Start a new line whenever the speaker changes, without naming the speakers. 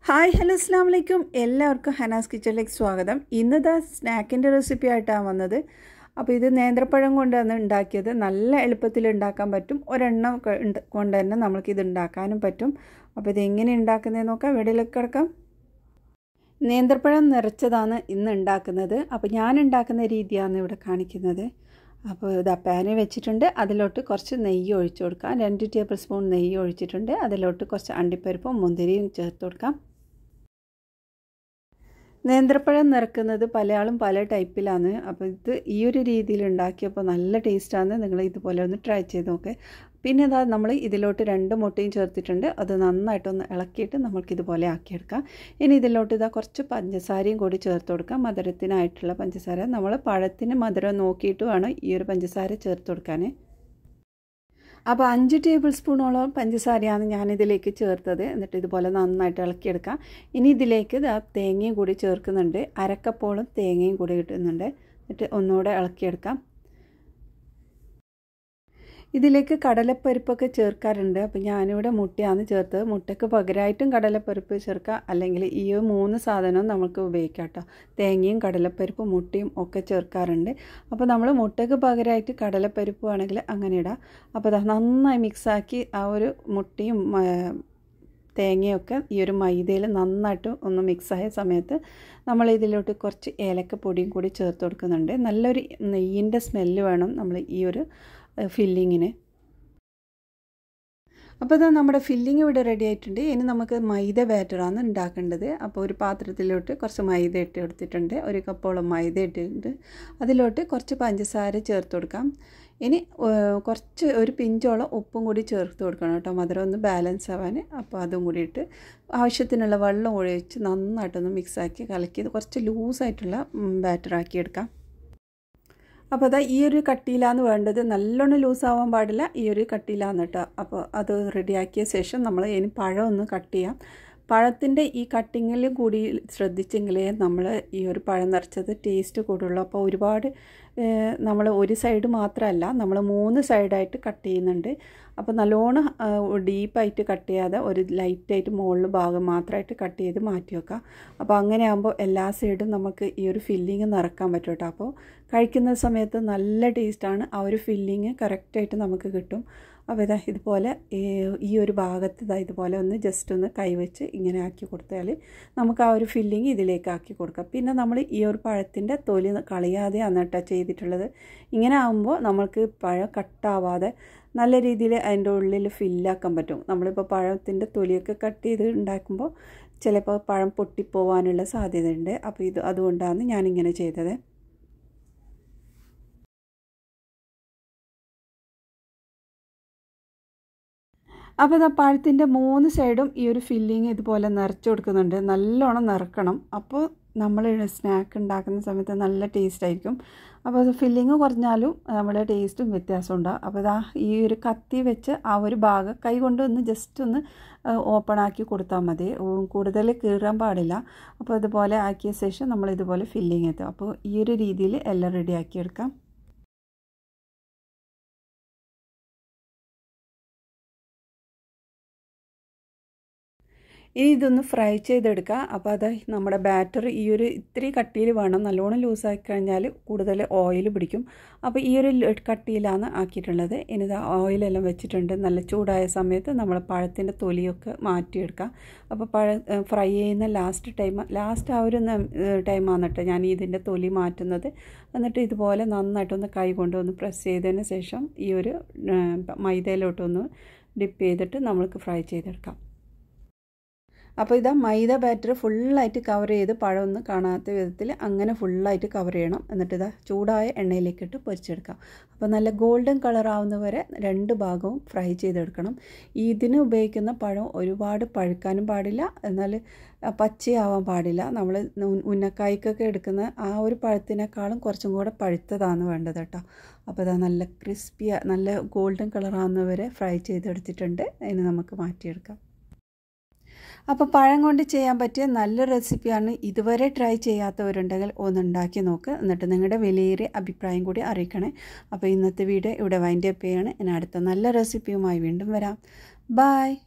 hi hello അസ്സാം വലൈക്കും എല്ലാവർക്കും ഹനാസ് കിച്ചണിലേക്ക് സ്വാഗതം ഇന്നത്തെ സ്നാക്കിൻ്റെ റെസിപ്പി ആയിട്ടാണ് വന്നത് അപ്പോൾ ഇത് നേന്ത്രപ്പഴം കൊണ്ടാണ് ഉണ്ടാക്കിയത് നല്ല എളുപ്പത്തിൽ ഉണ്ടാക്കാൻ പറ്റും ഒരെണ്ണം ക- ഉണ്ട് കൊണ്ട് തന്നെ നമ്മൾക്കിത് ഉണ്ടാക്കാനും പറ്റും അപ്പോൾ ഇത് എങ്ങനെ ഉണ്ടാക്കുന്നതെന്ന് നോക്കാം വീടിലേക്ക് കിടക്കാം നേന്ത്രപ്പഴം നിറച്ചതാണ് ഇന്ന് ഉണ്ടാക്കുന്നത് അപ്പോൾ ഞാൻ ഉണ്ടാക്കുന്ന രീതിയാണ് ഇവിടെ കാണിക്കുന്നത് അപ്പോൾ ഇത് പാന് വെച്ചിട്ടുണ്ട് അതിലോട്ട് കുറച്ച് നെയ്യ് ഒഴിച്ചു കൊടുക്കാം രണ്ട് ടേബിൾ സ്പൂൺ നെയ്യ് ഒഴിച്ചിട്ടുണ്ട് അതിലോട്ട് കുറച്ച് അണ്ടിപ്പരിപ്പും മുന്തിരിയും ചേർത്ത് കൊടുക്കാം നേന്ത്രപ്പഴം നിറക്കുന്നത് പല ആളും പല ടൈപ്പിലാണ് അപ്പോൾ ഇത് ഈ ഒരു രീതിയിൽ ഉണ്ടാക്കിയപ്പോൾ നല്ല ടേസ്റ്റാണ് നിങ്ങൾ ഇതുപോലെ ഒന്ന് ട്രൈ ചെയ്ത് നോക്ക് പിന്നെ ഇതാ നമ്മൾ ഇതിലോട്ട് രണ്ട് മുട്ടയും ചേർത്തിട്ടുണ്ട് അത് നന്നായിട്ടൊന്ന് ഇളക്കിയിട്ട് നമ്മൾക്കിതുപോലെ ആക്കിയെടുക്കാം ഇനി ഇതിലോട്ട് ഇതാ കുറച്ച് പഞ്ചസാരയും കൂടി ചേർത്ത് കൊടുക്കാം മധുരത്തിനായിട്ടുള്ള പഞ്ചസാര നമ്മൾ പഴത്തിന് മധുരം നോക്കിയിട്ട് വേണം ഈ ഒരു പഞ്ചസാര ചേർത്ത് കൊടുക്കാൻ അപ്പോൾ അഞ്ച് ടേബിൾ സ്പൂണോളം പഞ്ചസാരയാണ് ഞാനിതിലേക്ക് ചേർത്തത് എന്നിട്ട് ഇതുപോലെ നന്നായിട്ട് ഇളക്കിയെടുക്കാം ഇനി ഇതിലേക്ക് ദാ തേങ്ങയും കൂടി ചേർക്കുന്നുണ്ട് അരക്കപ്പോളം തേങ്ങയും കൂടി കിട്ടുന്നുണ്ട് എന്നിട്ട് ഒന്നുകൂടെ ഇളക്കിയെടുക്കാം ഇതിലേക്ക് കടലപ്പരിപ്പൊക്കെ ചേർക്കാറുണ്ട് അപ്പോൾ ഞാനിവിടെ മുട്ടയാണ് ചേർത്തത് മുട്ടയ്ക്ക് പകരമായിട്ടും കടലപ്പരിപ്പ് ചേർക്കാം അല്ലെങ്കിൽ ഈ മൂന്ന് സാധനവും നമുക്ക് ഉപയോഗിക്കാം കേട്ടോ തേങ്ങയും കടലപ്പരിപ്പും മുട്ടയും ഒക്കെ ചേർക്കാറുണ്ട് അപ്പോൾ നമ്മൾ മുട്ടയ്ക്ക് പകരമായിട്ട് കടലപ്പരിപ്പ് ആണെങ്കിൽ അങ്ങനെ ഇടാം അപ്പോൾ അത് നന്നായി മിക്സാക്കി ആ ഒരു മുട്ടയും തേങ്ങയൊക്കെ ഈ ഒരു മൈദയിൽ നന്നായിട്ട് ഒന്ന് മിക്സായ സമയത്ത് നമ്മൾ ഇതിലോട്ട് കുറച്ച് ഏലക്കപ്പൊടിയും കൂടി ചേർത്ത് കൊടുക്കുന്നുണ്ട് നല്ലൊരു നെയ്യിൻ്റെ സ്മെല്ല് വേണം നമ്മൾ ഈ ഒരു ഫില്ലിങ്ങിന് അപ്പോൾ ഇതാ നമ്മുടെ ഫില്ലിങ് ഇവിടെ റെഡി ആയിട്ടുണ്ട് ഇനി നമുക്ക് മൈദ ബാറ്ററാണ് ഉണ്ടാക്കേണ്ടത് അപ്പോൾ ഒരു പാത്രത്തിലോട്ട് കുറച്ച് മൈദ ഇട്ട് എടുത്തിട്ടുണ്ട് ഒരു കപ്പോളം മൈദ ഇട്ടിട്ടുണ്ട് അതിലോട്ട് കുറച്ച് പഞ്ചസാര ചേർത്ത് കൊടുക്കാം ഇനി കുറച്ച് ഒരു പിഞ്ചോളം ഉപ്പും കൂടി ചേർത്ത് കൊടുക്കണം കേട്ടോ മധുരം ഒന്ന് ബാലൻസ് ആവാൻ അപ്പോൾ അതും കൂടി ഇട്ട് ആവശ്യത്തിനുള്ള വെള്ളം ഒഴിച്ച് നന്നായിട്ടൊന്ന് മിക്സാക്കി കലക്കി കുറച്ച് ലൂസായിട്ടുള്ള ബാറ്ററാക്കി എടുക്കാം അപ്പോൾ അതാ ഈ ഒരു കട്ടിയിലാണ് വേണ്ടത് നല്ലോണം ലൂസാവാൻ പാടില്ല ഈ ഒരു കട്ടിയിലാണ് കേട്ടോ അപ്പോൾ അത് റെഡിയാക്കിയ ശേഷം നമ്മൾ ഇനി പഴം ഒന്ന് കട്ട് ചെയ്യാം പഴത്തിൻ്റെ ഈ കട്ടിങ്ങിൽ കൂടി ശ്രദ്ധിച്ചെങ്കിലേ നമ്മൾ ഈ ഒരു പഴം നിറച്ചത് ടേസ്റ്റ് കൂടുള്ളൂ അപ്പോൾ ഒരുപാട് നമ്മൾ ഒരു സൈഡ് മാത്രമല്ല നമ്മൾ മൂന്ന് സൈഡായിട്ട് കട്ട് ചെയ്യുന്നുണ്ട് അപ്പോൾ നല്ലോണം ഡീപ്പായിട്ട് കട്ട് ചെയ്യാതെ ഒരു ലൈറ്റായിട്ട് മുകളിൽ ഭാഗം മാത്രമായിട്ട് കട്ട് ചെയ്ത് മാറ്റി വെക്കാം അപ്പോൾ അങ്ങനെ ആകുമ്പോൾ എല്ലാ സൈഡും നമുക്ക് ഈ ഒരു ഫില്ലിങ് നിറക്കാൻ പറ്റും കേട്ടോ അപ്പോൾ കഴിക്കുന്ന സമയത്ത് നല്ല ടേസ്റ്റാണ് ആ ഒരു ഫില്ലിങ് കറക്റ്റായിട്ട് നമുക്ക് കിട്ടും അപ്പോൾ ഇതാ ഇതുപോലെ ഈ ഒരു ഭാഗത്ത് ഇതാ ഇതുപോലെ ഒന്ന് ജസ്റ്റ് ഒന്ന് കൈവച്ച് ഇങ്ങനെ ആക്കി കൊടുത്താൽ നമുക്ക് ആ ഒരു ഫില്ലിങ് ഇതിലേക്ക് ആക്കി കൊടുക്കാം പിന്നെ നമ്മൾ ഈ ഒരു പഴത്തിൻ്റെ തൊലി കളയാതെയാണ് കേട്ടോ ചെയ്തിട്ടുള്ളത് ഇങ്ങനെ ആകുമ്പോൾ നമുക്ക് പഴം കട്ടാവാതെ നല്ല രീതിയിൽ അതിൻ്റെ ഉള്ളിൽ ഫില്ലാക്കാൻ പറ്റും നമ്മളിപ്പോൾ പഴത്തിൻ്റെ തൊലിയൊക്കെ കട്ട് ചെയ്ത് ഉണ്ടാക്കുമ്പോൾ ചിലപ്പോൾ പഴം പൊട്ടിപ്പോവാനുള്ള സാധ്യതയുണ്ട് അപ്പോൾ ഇത് അതുകൊണ്ടാണ് ഞാനിങ്ങനെ ചെയ്തത് അപ്പോൾ ഇതാ പഴത്തിൻ്റെ മൂന്ന് സൈഡും ഈ ഒരു ഫില്ലിങ് ഇതുപോലെ നിറച്ച് കൊടുക്കുന്നുണ്ട് നല്ലോണം നിറക്കണം അപ്പോൾ നമ്മൾ സ്നാക്ക് ഉണ്ടാക്കുന്ന സമയത്ത് നല്ല ടേസ്റ്റ് ആയിരിക്കും അപ്പോൾ അത് ഫില്ലിങ് കുറഞ്ഞാലും നമ്മുടെ ടേസ്റ്റും വ്യത്യാസം ഉണ്ടാകും അപ്പോൾ ഇതാ ഈ ഒരു കത്തി വെച്ച് ആ ഒരു ഭാഗം കൈ കൊണ്ട് ഒന്ന് ജസ്റ്റ് ഒന്ന് ഓപ്പൺ ആക്കി കൊടുത്താൽ മതി കൂടുതൽ കീറാൻ പാടില്ല അപ്പോൾ ഇതുപോലെ ആക്കിയ ശേഷം നമ്മൾ ഇതുപോലെ ഫില്ലിങ് എത്തും അപ്പോൾ ഈ ഒരു രീതിയിൽ എല്ലാം റെഡി ആക്കിയെടുക്കാം ഇനി ഇതൊന്ന് ഫ്രൈ ചെയ്തെടുക്കുക അപ്പോൾ അത് നമ്മുടെ ബാറ്റർ ഈ ഒരു ഇത്തിരി കട്ടിയിൽ വേണം നല്ലോണം ലൂസാക്കി കഴിഞ്ഞാൽ കൂടുതൽ ഓയിൽ പിടിക്കും അപ്പോൾ ഈ ഒരു കട്ടിയിലാണ് ആക്കിയിട്ടുള്ളത് ഇനി ഇത് ഓയിലെല്ലാം വെച്ചിട്ടുണ്ട് നല്ല ചൂടായ സമയത്ത് നമ്മൾ പഴത്തിൻ്റെ തൊലിയൊക്കെ മാറ്റിയെടുക്കാം അപ്പോൾ പഴ ഫ്രൈ ചെയ്യുന്ന ലാസ്റ്റ് ടൈം ലാസ്റ്റ് ആ ഒരു ടൈമാണ് കേട്ടോ ഞാൻ ഇതിൻ്റെ തൊലി മാറ്റുന്നത് എന്നിട്ട് ഇതുപോലെ നന്നായിട്ടൊന്ന് കൈ കൊണ്ടൊന്ന് പ്രസ് ചെയ്തതിന് ശേഷം ഈ ഒരു മൈദയിലോട്ടൊന്ന് ഡിപ്പ് ചെയ്തിട്ട് നമ്മൾക്ക് ഫ്രൈ ചെയ്തെടുക്കാം അപ്പോൾ ഇതാ മൈദ ബാറ്റർ ഫുള്ളായിട്ട് കവർ ചെയ്ത് പഴമൊന്നും കാണാത്ത വിധത്തിൽ അങ്ങനെ ഫുള്ളായിട്ട് കവർ ചെയ്യണം എന്നിട്ട് ഇതാ ചൂടായ എണ്ണയിലേക്കിട്ട് പൊരിച്ചെടുക്കാം അപ്പോൾ നല്ല ഗോൾഡൻ കളർ ആവുന്നവരെ രണ്ട് ഭാഗവും ഫ്രൈ ചെയ്തെടുക്കണം ഇതിന് ഉപയോഗിക്കുന്ന പഴം ഒരുപാട് പഴുക്കാനും പാടില്ല എന്നാൽ പച്ചയാവാൻ പാടില്ല നമ്മൾ ഉന്നക്കായ്ക്കൊക്കെ എടുക്കുന്ന ആ ഒരു പഴത്തിനേക്കാളും കുറച്ചും കൂടെ പഴുത്തതാണ് വേണ്ടത് കേട്ടോ അപ്പോൾ ഇതാ നല്ല ക്രിസ്പി നല്ല ഗോൾഡൻ കളർ ആവുന്നവരെ ഫ്രൈ ചെയ്തെടുത്തിട്ടുണ്ട് ഇനി നമുക്ക് മാറ്റിയെടുക്കാം അപ്പോൾ പഴം കൊണ്ട് ചെയ്യാൻ പറ്റിയ നല്ല റെസിപ്പിയാണ് ഇതുവരെ ട്രൈ ചെയ്യാത്തവരുണ്ടെങ്കിൽ ഒന്ന് ഉണ്ടാക്കി നോക്ക് എന്നിട്ട് നിങ്ങളുടെ വിലയേറിയ അഭിപ്രായം കൂടി അറിയിക്കണേ അപ്പോൾ ഇന്നത്തെ വീഡിയോ ഇവിടെ വൈൻഡ് അപ്പ് ചെയ്യാണ് ഇനി അടുത്ത നല്ല റെസിപ്പിയുമായി വീണ്ടും വരാം ബായ്